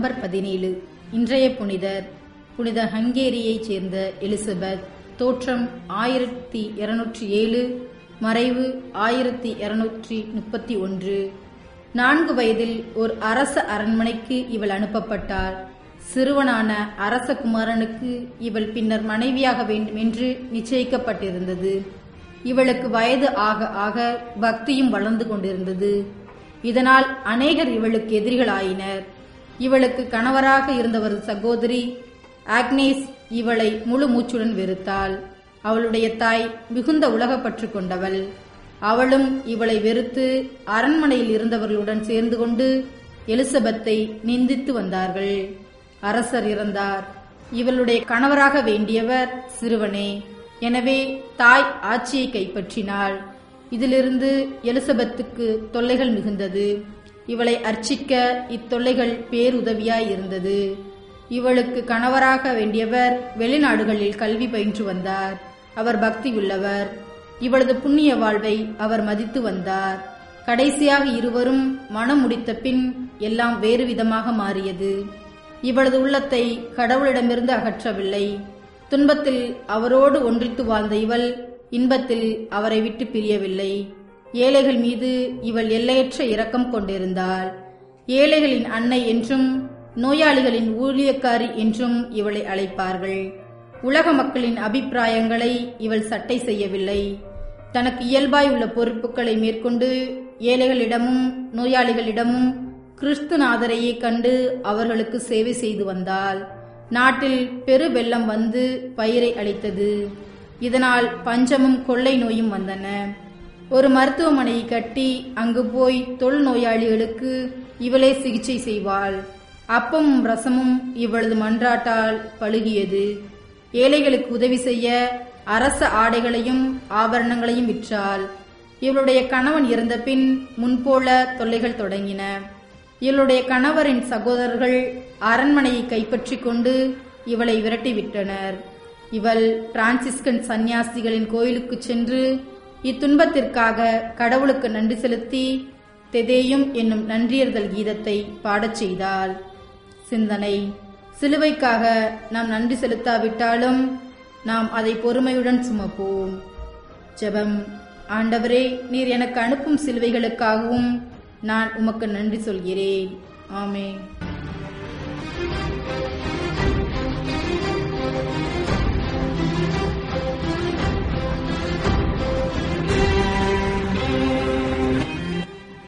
November பதினேழு இன்றைய புனிதர் புனித ஹங்கேரியைச் சேர்ந்த எலிசபெத் தோற்றம் ஆயிரத்தி இருநூற்றி ஏழு மறைவு ஆயிரத்தி இருநூற்றி முப்பத்தி ஒன்று நான்கு வயதில் ஒரு அரச அரண்மனைக்கு இவள் அனுப்பப்பட்டாள் சிறுவனான அரச குமாரனுக்கு இவள் பின்னர் மனைவியாக வேண்டும் என்று நிச்சயிக்கப்பட்டிருந்தது இவளுக்கு வயது ஆக ஆக பக்தியும் வளர்ந்து கொண்டிருந்தது இதனால் அநேகர் இவளுக்கு எதிரிகளாயினர் இவளுக்கு கணவராக இருந்தவரது சகோதரி ஆக்னேஸ் இவளை முழு மூச்சுடன் வெறுத்தாள் அவளுடைய தாய் மிகுந்த உலகப்பற்று கொண்டவள் அவளும் இவளை வெறுத்து அரண்மனையில் இருந்தவர்களுடன் சேர்ந்து கொண்டு எலிசபெத்தை நிந்தித்து வந்தார்கள் அரசர் இறந்தார் இவளுடைய கணவராக வேண்டியவர் சிறுவனே எனவே தாய் ஆட்சியை கைப்பற்றினாள் இதிலிருந்து எலிசபெத்துக்கு தொல்லைகள் மிகுந்தது இவளை அர்ச்சிக்க இத்தொல்லைகள் பேருதவியாய் இருந்தது இவளுக்கு கணவராக வேண்டியவர் வெளிநாடுகளில் கல்வி பயின்று வந்தார் அவர் பக்தி உள்ளவர் இவளது புண்ணிய வாழ்வை அவர் மதித்து வந்தார் கடைசியாக இருவரும் மனம் முடித்த பின் எல்லாம் வேறு விதமாக மாறியது இவளது உள்ளத்தை கடவுளிடமிருந்து அகற்றவில்லை துன்பத்தில் அவரோடு ஒன்றித்து வாழ்ந்த இவள் இன்பத்தில் அவரை விட்டு பிரியவில்லை ஏழைகள் மீது இவள் எல்லையற்ற இரக்கம் கொண்டிருந்தாள் ஏழைகளின் அன்னை என்றும் நோயாளிகளின் ஊழியக்காரி என்றும் இவளை அழைப்பார்கள் உலக மக்களின் அபிப்பிராயங்களை இவள் சட்டை செய்யவில்லை தனக்கு இயல்பாய் உள்ள பொறுப்புகளை மேற்கொண்டு ஏழைகளிடமும் நோயாளிகளிடமும் கிறிஸ்துநாதரையே கண்டு அவர்களுக்கு சேவை செய்து வந்தாள் நாட்டில் பெரு வெள்ளம் வந்து பயிரை அளித்தது இதனால் பஞ்சமும் கொள்ளை நோயும் வந்தன ஒரு மருத்துவமனையை கட்டி அங்கு போய் தொல் நோயாளிகளுக்கு இவளே சிகிச்சை செய்வாள் அப்பமும் ரசமும் இவளது மன்றாட்டால் பழுகியது ஏழைகளுக்கு உதவி செய்ய அரச ஆடைகளையும் ஆபரணங்களையும் விற்றாள் இவளுடைய கணவன் இறந்த பின் முன்போல தொல்லைகள் தொடங்கின இவளுடைய கணவரின் சகோதரர்கள் அரண்மனையை கைப்பற்றி கொண்டு இவளை விரட்டிவிட்டனர் இவள் பிரான்சிஸ்கன் சந்நியாசிகளின் கோயிலுக்கு சென்று இத்துன்பத்திற்காக கடவுளுக்கு நன்றி செலுத்தி தெதேயும் என்னும் நன்றியர்தல் கீதத்தை பாடச் செய்தாள் சிந்தனை சிலுவைக்காக நாம் நன்றி செலுத்தாவிட்டாலும் நாம் அதை பொறுமையுடன் சுமப்போம் ஜெபம் ஆண்டவரே நீர் எனக்கு அனுப்பும் சிலுவைகளுக்காகவும் நான் உமக்கு நன்றி சொல்கிறேன் ஆமென்